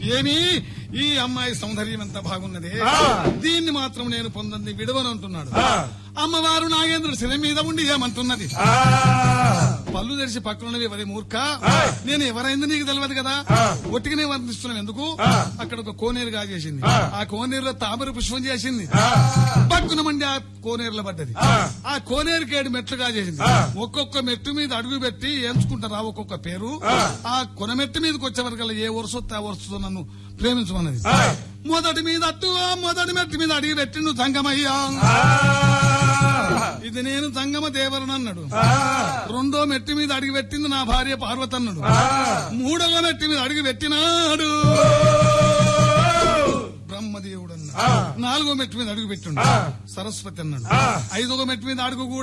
ఏమి ఈ అమ్మాయి సౌందర్యం ఎంత బాగున్నది దీన్ని మాత్రం నేను పొందంది విడవను అంటున్నాడు అమ్మవారు నాగేంద్రుడు శిల మీద ఉండి ఏమంటున్నది పళ్ళు తెరిచి పక్కనున్నవి ఎవరి మూర్ఖ నేను ఎవరైంది నీకు తెలియదు కదా ఒట్టిగానే వర్ణిస్తున్నాం ఎందుకు అక్కడ ఒక కోనేరు కాజేసింది ఆ కోనేరులో తామర పుష్పం చేసింది పక్కున మండి ఆ కోనేరులో పడ్డది ఆ కోనేరు కేడు మెట్లు కాజేసింది ఒక్కొక్క మెట్టు మీద అడుగు పెట్టి ఎంచుకుంటారా ఒక్కొక్క పేరు ఆ కొన మెట్టు మీదకి వచ్చే వరకు ఏ వరుస వస్తే ఆ వరుసతో నన్ను ప్రేమించమన్నది మొదటి మీద అట్టు మొదటి మెట్టు మీద అడిగి పెట్టి నువ్వు సంగమయ్యా ఇది నేను సంగమ దేవరని అన్నాడు రెండో మెట్టి మీద అడిగి పెట్టింది నా భార్య పార్వతి అన్నాడు మూడవ మెట్టి మీద అడిగి పెట్టినాడు బ్రహ్మదేవుడు అన్నాడు నాలుగో మెట్టు మీద అడుగు పెట్టిండు సరస్వతి అన్నాడు ఐదవ మెట్టు మీద అడుగు కూడా